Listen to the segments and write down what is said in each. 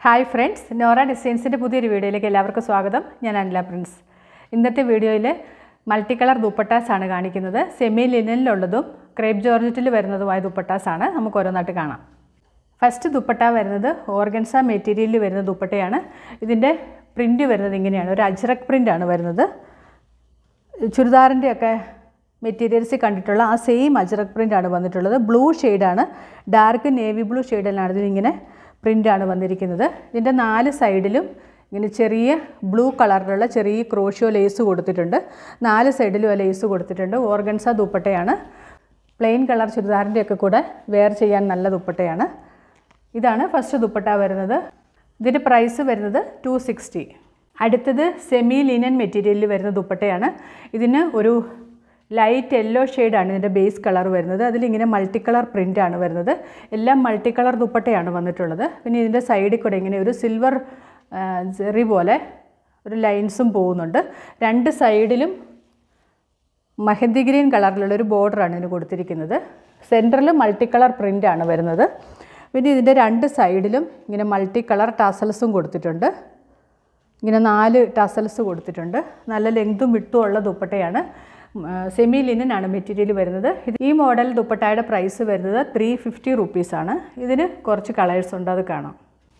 hi friends Nora ഡിസൈൻസിൻ്റെ പുതിയൊരു വീഡിയോയിലേക്ക് എല്ലാവർക്കും സ്വാഗതം ഞാൻ അനില പ്രിൻസ് ഇന്നത്തെ വീഡിയോയിൽ മൾട്ടി കളർ ദുപ്പട്ടാസ് ആണ് കാണിക്കുന്നത് സെമി ലിനനിലുള്ളതും ക്രേപ്പ് ജോർജറ്റിൽ വരുന്നതുമായ ദുപ്പട്ടാസ് ആണ് നമുക്ക് ഓരോന്നായിട്ട് കാണാം ഫസ്റ്റ് ദുപ്പട്ട വരുന്നത് ഓർഗൻസ മെറ്റീരിയലിൽ വരുന്ന ദുപ്പട്ടയാണ് ഇതിൻ്റെ പ്രിൻ്റ് വരുന്നത് ഇങ്ങനെയാണ് ഒരു അജ്രക് പ്രിൻ്റാണ് വരുന്നത് ചുരിദാറിൻ്റെ ഒക്കെ മെറ്റീരിയൽസ് കണ്ടിട്ടുള്ള ആ സെയിം അജ്രക് പ്രിൻ്റാണ് വന്നിട്ടുള്ളത് ബ്ലൂ ഷെയ്ഡാണ് ഡാർക്ക് നേവി ബ്ലൂ ഷെയ്ഡിലാണ് ഇതിനിങ്ങനെ പ്രിൻ്റാണ് വന്നിരിക്കുന്നത് ഇതിൻ്റെ നാല് സൈഡിലും ഇങ്ങനെ ചെറിയ ബ്ലൂ കളറിലുള്ള ചെറിയ ക്രോഷ്യോ ലേസ് കൊടുത്തിട്ടുണ്ട് നാല് സൈഡിലും ആ ലേസ് കൊടുത്തിട്ടുണ്ട് ഓർഗൻസ ദുപ്പട്ടയാണ് പ്ലെയിൻ കളർ ചുരിദാറിൻ്റെ ഒക്കെ കൂടെ വെയർ ചെയ്യാൻ നല്ല ദുപ്പട്ടയാണ് ഇതാണ് ഫസ്റ്റ് ദുപ്പട്ട വരുന്നത് ഇതിൻ്റെ പ്രൈസ് വരുന്നത് ടു സിക്സ്റ്റി അടുത്തത് സെമി ലിനൻ മെറ്റീരിയലിൽ വരുന്ന ദുപ്പട്ടയാണ് ഇതിന് ഒരു ലൈറ്റ് യെല്ലോ ഷെയ്ഡാണ് ഇതിൻ്റെ ബേസ് കളർ വരുന്നത് അതിലിങ്ങനെ മൾട്ടി കളർ പ്രിൻ്റാണ് വരുന്നത് എല്ലാം മൾട്ടി കളർ ദുപ്പട്ടയാണ് വന്നിട്ടുള്ളത് പിന്നെ ഇതിൻ്റെ സൈഡിൽ കൂടെ ഇങ്ങനെ ഒരു സിൽവർ ജെറി പോലെ ഒരു ലൈൻസും പോകുന്നുണ്ട് രണ്ട് സൈഡിലും മഹന്തി ഗ്രീൻ കളറിലുള്ള ഒരു ബോർഡറാണ് ഇതിന് കൊടുത്തിരിക്കുന്നത് സെൻറ്ററിൽ മൾട്ടി കളർ പ്രിൻ്റാണ് വരുന്നത് പിന്നെ ഇതിൻ്റെ രണ്ട് സൈഡിലും ഇങ്ങനെ മൾട്ടി കളർ ടാസൽസും കൊടുത്തിട്ടുണ്ട് ഇങ്ങനെ നാല് ടസൽസ് കൊടുത്തിട്ടുണ്ട് നല്ല ലെങ്തും വിട്ടും ഉള്ള ദുപ്പട്ടയാണ് സെമി ലിനനാണ് മെറ്റീരിയൽ വരുന്നത് ഇത് ഈ മോഡൽ ദുപ്പട്ടയുടെ പ്രൈസ് വരുന്നത് ത്രീ ഫിഫ്റ്റി റുപ്പീസാണ് ഇതിന് കുറച്ച് കളേഴ്സ് ഉണ്ട് അത് കാണാം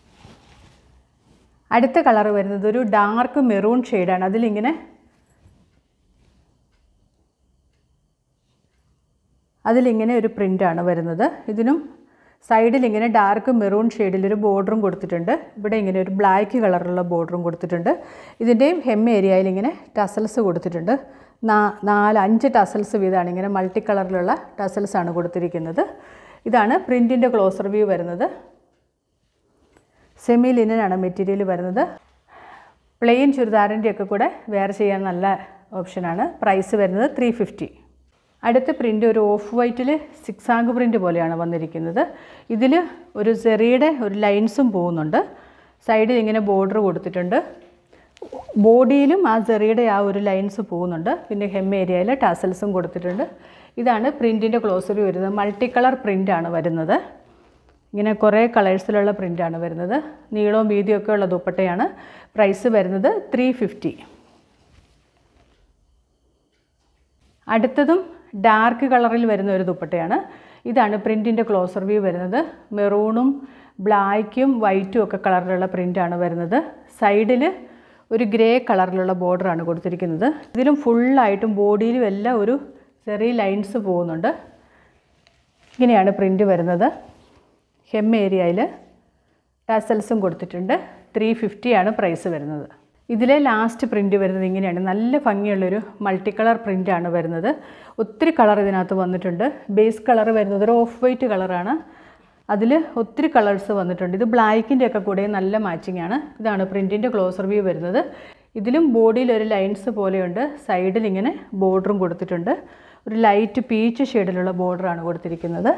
അടുത്ത കളർ വരുന്നത് ഒരു ഡാർക്ക് മെറൂൺ ഷെയ്ഡാണ് അതിലിങ്ങനെ അതിലിങ്ങനെ ഒരു പ്രിൻ്റാണ് വരുന്നത് ഇതിനും സൈഡിൽ ഇങ്ങനെ ഡാർക്ക് മെറൂൺ ഷെയ്ഡിലൊരു ബോർഡറും കൊടുത്തിട്ടുണ്ട് ഇവിടെ ഇങ്ങനെ ഒരു ബ്ലാക്ക് കളറിലുള്ള ബോർഡറും കൊടുത്തിട്ടുണ്ട് ഇതിൻ്റെയും ഹെം ഏരിയയിൽ ഇങ്ങനെ ടസൽസ് കൊടുത്തിട്ടുണ്ട് നാ നാല് അഞ്ച് ടസൽസ് വീതമാണ് ഇങ്ങനെ മൾട്ടി കളറിലുള്ള ടസൽസ് ആണ് കൊടുത്തിരിക്കുന്നത് ഇതാണ് പ്രിൻറ്റിൻ്റെ ക്ലോസർ വ്യൂ വരുന്നത് സെമി ലിനനാണ് മെറ്റീരിയൽ വരുന്നത് പ്ലെയിൻ ചുരിദാറിൻ്റെ ഒക്കെ കൂടെ വെയർ ചെയ്യാൻ നല്ല ഓപ്ഷനാണ് പ്രൈസ് വരുന്നത് ത്രീ ഫിഫ്റ്റി അടുത്ത പ്രിൻ്റ് ഒരു ഓഫ് വൈറ്റിൽ സിക്സ് ആങ്ക് പ്രിൻ്റ് പോലെയാണ് വന്നിരിക്കുന്നത് ഇതിൽ ഒരു സെറിയുടെ ഒരു ലൈൻസും പോകുന്നുണ്ട് സൈഡിൽ ഇങ്ങനെ ബോർഡർ കൊടുത്തിട്ടുണ്ട് ബോഡിയിലും ആ സെറിയുടെ ആ ഒരു ലൈൻസ് പോകുന്നുണ്ട് പിന്നെ ഹെം ഏരിയയിൽ ടാസൽസും കൊടുത്തിട്ടുണ്ട് ഇതാണ് പ്രിൻറ്റിൻ്റെ ക്ലോസറി വരുന്നത് മൾട്ടി കളർ പ്രിൻ്റാണ് വരുന്നത് ഇങ്ങനെ കുറേ കളേഴ്സിലുള്ള പ്രിൻ്റാണ് വരുന്നത് നീളവും വീതിയും ഒക്കെ ഉള്ള ദുപ്പട്ടയാണ് പ്രൈസ് വരുന്നത് ത്രീ ഫിഫ്റ്റി അടുത്തതും ഡാർക്ക് കളറിൽ വരുന്ന ഒരു ദുപ്പട്ടയാണ് ഇതാണ് പ്രിൻറ്റിൻ്റെ ക്ലോസർ വ്യൂ വരുന്നത് മെറൂണും ബ്ലാക്കും വൈറ്റും ഒക്കെ കളറിലുള്ള പ്രിൻ്റാണ് വരുന്നത് സൈഡിൽ ഒരു ഗ്രേ കളറിലുള്ള ബോർഡറാണ് കൊടുത്തിരിക്കുന്നത് ഇതിലും ഫുള്ളായിട്ടും ബോഡിയിലും എല്ലാം ഒരു ചെറിയ ലൈൻസ് പോകുന്നുണ്ട് ഇങ്ങനെയാണ് പ്രിൻ്റ് വരുന്നത് ഹെം ഏരിയയിൽ ടാസൽസും കൊടുത്തിട്ടുണ്ട് ത്രീ ഫിഫ്റ്റിയാണ് പ്രൈസ് വരുന്നത് ഇതിലെ ലാസ്റ്റ് പ്രിൻ്റ് വരുന്നത് ഇങ്ങനെയാണ് നല്ല ഭംഗിയുള്ളൊരു മൾട്ടി കളർ പ്രിൻ്റാണ് വരുന്നത് ഒത്തിരി കളർ ഇതിനകത്ത് വന്നിട്ടുണ്ട് ബേസ് കളർ വരുന്നത് ഒരു ഓഫ് വൈറ്റ് കളറാണ് അതിൽ ഒത്തിരി കളേഴ്സ് വന്നിട്ടുണ്ട് ഇത് ബ്ലാക്കിൻ്റെ ഒക്കെ കൂടെ നല്ല മാച്ചിങ് ആണ് ഇതാണ് പ്രിൻറ്റിൻ്റെ ക്ലോസർ വ്യൂ വരുന്നത് ഇതിലും ബോഡിയിൽ ഒരു ലൈൻസ് പോലെയുണ്ട് സൈഡിൽ ഇങ്ങനെ ബോർഡറും കൊടുത്തിട്ടുണ്ട് ഒരു ലൈറ്റ് പീച്ച് ഷെയ്ഡിലുള്ള ബോർഡറാണ് കൊടുത്തിരിക്കുന്നത്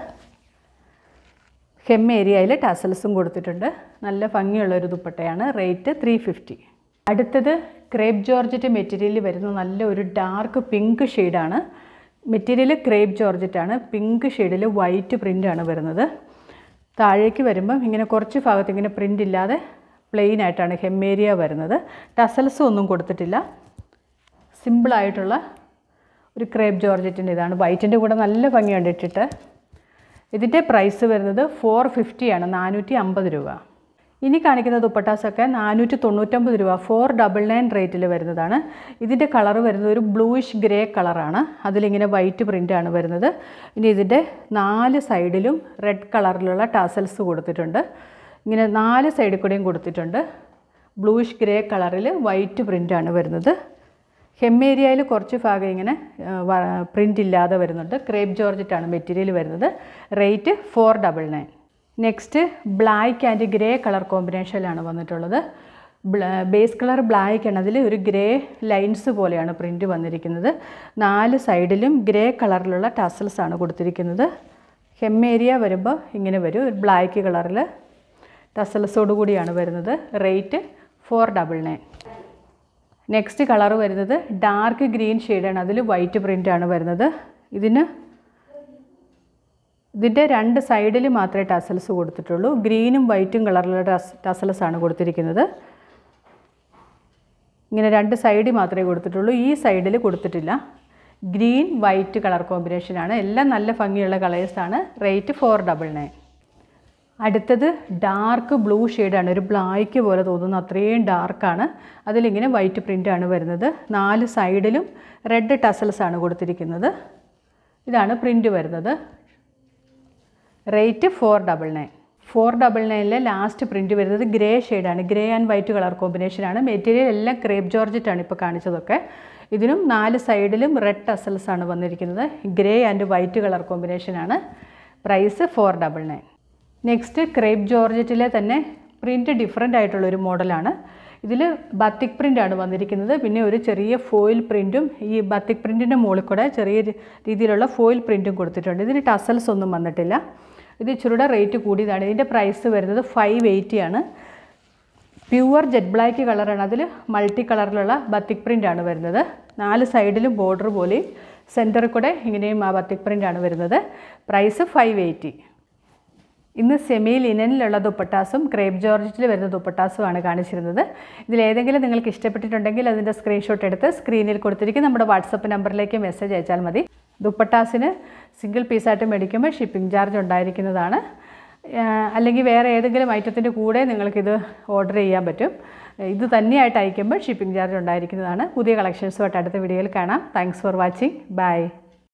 ഹെം ഏരിയയിൽ ടസൽസും കൊടുത്തിട്ടുണ്ട് നല്ല ഭംഗിയുള്ള ഒരു ദുപ്പട്ടയാണ് റേറ്റ് ത്രീ ഫിഫ്റ്റി അടുത്തത് ക്രേപ്പ് ജോർജറ്റ് മെറ്റീരിയലിൽ വരുന്ന നല്ല ഒരു ഡാർക്ക് പിങ്ക് ഷെയ്ഡാണ് മെറ്റീരിയൽ ക്രേപ്പ് ജോർജറ്റാണ് പിങ്ക് ഷെയ്ഡിൽ വൈറ്റ് പ്രിൻ്റാണ് വരുന്നത് താഴേക്ക് വരുമ്പം ഇങ്ങനെ കുറച്ച് ഭാഗത്ത് ഇങ്ങനെ പ്രിൻ്റ് ഇല്ലാതെ പ്ലെയിൻ ആയിട്ടാണ് ഹെം ഏരിയ വരുന്നത് ടസൽസും ഒന്നും കൊടുത്തിട്ടില്ല സിമ്പിളായിട്ടുള്ള ഒരു ക്രേപ്പ് ജോർജറ്റിൻ്റെ ഇതാണ് വൈറ്റിൻ്റെ കൂടെ നല്ല ഭംഗിയുണ്ട് ഇട്ടിട്ട് ഇതിൻ്റെ പ്രൈസ് വരുന്നത് ഫോർ ഫിഫ്റ്റിയാണ് നാനൂറ്റി അമ്പത് രൂപ ഇനി കാണിക്കുന്ന ദുപ്പട്ടാസൊക്കെ നാനൂറ്റി തൊണ്ണൂറ്റമ്പത് രൂപ ഫോർ ഡബിൾ നയൻ റേറ്റിൽ വരുന്നതാണ് ഇതിൻ്റെ കളർ വരുന്നത് ഒരു ബ്ലൂയിഷ് ഗ്രേ കളറാണ് അതിലിങ്ങനെ വൈറ്റ് പ്രിൻ്റാണ് വരുന്നത് ഇനി ഇതിൻ്റെ നാല് സൈഡിലും റെഡ് കളറിലുള്ള ടാസൽസ് കൊടുത്തിട്ടുണ്ട് ഇങ്ങനെ നാല് സൈഡിൽ കൂടെയും കൊടുത്തിട്ടുണ്ട് ബ്ലൂയിഷ് ഗ്രേ കളറിൽ വൈറ്റ് പ്രിൻ്റാണ് വരുന്നത് ഹെം ഏരിയയിൽ കുറച്ച് ഭാഗം ഇങ്ങനെ പ്രിൻ്റ് ഇല്ലാതെ വരുന്നുണ്ട് ക്രേപ്പ് ജോർജറ്റാണ് മെറ്റീരിയൽ വരുന്നത് rate four double nine next black and grey colour കോമ്പിനേഷനിലാണ് വന്നിട്ടുള്ളത് ബേസ് കളർ ബ്ലാക്ക് ആണ് അതിൽ ഒരു ഗ്രേ ലൈൻസ് പോലെയാണ് പ്രിൻ്റ് വന്നിരിക്കുന്നത് നാല് സൈഡിലും ഗ്രേ കളറിലുള്ള ടസൽസ് ആണ് കൊടുത്തിരിക്കുന്നത് ഹെം ഏരിയ വരുമ്പോൾ ഇങ്ങനെ വരും ഒരു ബ്ലാക്ക് കളറിൽ ടസൽസോട് കൂടിയാണ് വരുന്നത് rate four double nine next colour വരുന്നത് ഡാർക്ക് ഗ്രീൻ ഷെയ്ഡാണ് അതിൽ വൈറ്റ് പ്രിൻ്റാണ് വരുന്നത് ഇതിന് ഇതിൻ്റെ രണ്ട് സൈഡിൽ മാത്രമേ ടസൽസ് കൊടുത്തിട്ടുള്ളൂ ഗ്രീനും വൈറ്റും കളറിലുള്ള ടസ് ടസൽസ് ആണ് കൊടുത്തിരിക്കുന്നത് ഇങ്ങനെ രണ്ട് സൈഡിൽ മാത്രമേ കൊടുത്തിട്ടുള്ളൂ ഈ സൈഡിൽ കൊടുത്തിട്ടില്ല ഗ്രീൻ വൈറ്റ് കളർ കോമ്പിനേഷനാണ് എല്ലാം നല്ല ഭംഗിയുള്ള കളേഴ്സാണ് റേറ്റ് ഫോർ ഡബിൾ നയൻ അടുത്തത് ഡാർക്ക് ബ്ലൂ ഷെയ്ഡാണ് ഒരു ബ്ലാക്ക് പോലെ തോന്നുന്ന അത്രയും ഡാർക്കാണ് അതിലിങ്ങനെ വൈറ്റ് പ്രിൻ്റാണ് വരുന്നത് നാല് സൈഡിലും റെഡ് ടസൽസ് ആണ് കൊടുത്തിരിക്കുന്നത് ഇതാണ് പ്രിൻ്റ് വരുന്നത് rate four double nine four double നയനിലെ ലാസ്റ്റ് പ്രിൻറ്റ് വരുന്നത് ഗ്രേ ഷെയ്ഡാണ് ഗ്രേ ആൻഡ് വൈറ്റ് കളർ കോമ്പിനേഷനാണ് മെറ്റീരിയൽ എല്ലാം ക്രേപ്പ് ജോർജറ്റാണ് ഇപ്പോൾ കാണിച്ചതൊക്കെ ഇതിനും നാല് സൈഡിലും റെഡ് ടസൽസ് ആണ് വന്നിരിക്കുന്നത് ഗ്രേ ആൻഡ് വൈറ്റ് കളർ കോമ്പിനേഷനാണ് price four double nine next crepe ജോർജറ്റിലെ തന്നെ പ്രിൻറ്റ് ഡിഫറെൻ്റ് ആയിട്ടുള്ള ഒരു മോഡലാണ് ഇതിൽ ബത്തിക് പ്രിൻ്റ് ആണ് വന്നിരിക്കുന്നത് പിന്നെ ഒരു ചെറിയ ഫോയിൽ പ്രിൻറ്റും ഈ ബത്തിക് പ്രിൻറ്റിൻ്റെ മുകളിൽ കൂടെ ചെറിയ രീ- രീതിയിലുള്ള ഫോയിൽ പ്രിൻറ്റും കൊടുത്തിട്ടുണ്ട് ഇതിന് ടസൽസ് ഒന്നും വന്നിട്ടില്ല ഇത് ഇച്ചിരൂടെ റേറ്റ് കൂടിയതാണ് ഇതിൻ്റെ പ്രൈസ് വരുന്നത് ഫൈവ് എയ്റ്റി ആണ് പ്യുവർ ജെറ്റ് ബ്ലാക്ക് കളറാണ് അതിൽ മൾട്ടി കളറിലുള്ള ബത്തിക് പ്രിൻ്റ് ആണ് വരുന്നത് നാല് സൈഡിലും ബോർഡർ പോലെയും സെൻറ്ററിൽ കൂടെ ഇങ്ങനെയും ആ ബത്തിക് പ്രിൻ്റ് ആണ് വരുന്നത് പ്രൈസ് ഫൈവ് എയ്റ്റി ഇന്ന് സെമി ലിനനിലുള്ള ദുപ്പട്ടാസും ക്രേപ്പ് ജോർജറ്റിൽ വരുന്ന ദുപ്പട്ടാസുമാണ് കാണിച്ചിരുന്നത് ഇതിലേതെങ്കിലും നിങ്ങൾക്ക് ഇഷ്ടപ്പെട്ടിട്ടുണ്ടെങ്കിൽ അതിൻ്റെ സ്ക്രീൻഷോട്ട് എടുത്ത് സ്ക്രീനിൽ കൊടുത്തിരിക്കും നമ്മുടെ വാട്സപ്പ് നമ്പറിലേക്ക് മെസ്സേജ് അയച്ചാൽ മതി ദുപ്പട്ടാസിന് സിംഗിൾ പീസായിട്ട് മേടിക്കുമ്പോൾ ഷിപ്പിംഗ് ചാർജ് ഉണ്ടായിരിക്കുന്നതാണ് ആ, അല്ലെങ്കിൽ വേറെ ഏതെങ്കിലും ഐറ്റത്തിൻ്റെ കൂടെ നിങ്ങൾക്കിത് ഓർഡർ ചെയ്യാൻ പറ്റും ഇത് തന്നെയായിട്ട് അയക്കുമ്പോൾ ഷിപ്പിംഗ് ചാർജ് ഉണ്ടായിരിക്കുന്നതാണ് പുതിയ കളക്ഷൻസുമായിട്ട് അടുത്ത വീഡിയോയിൽ കാണാം താങ്ക്സ് ഫോർ വാച്ചിങ് ബൈ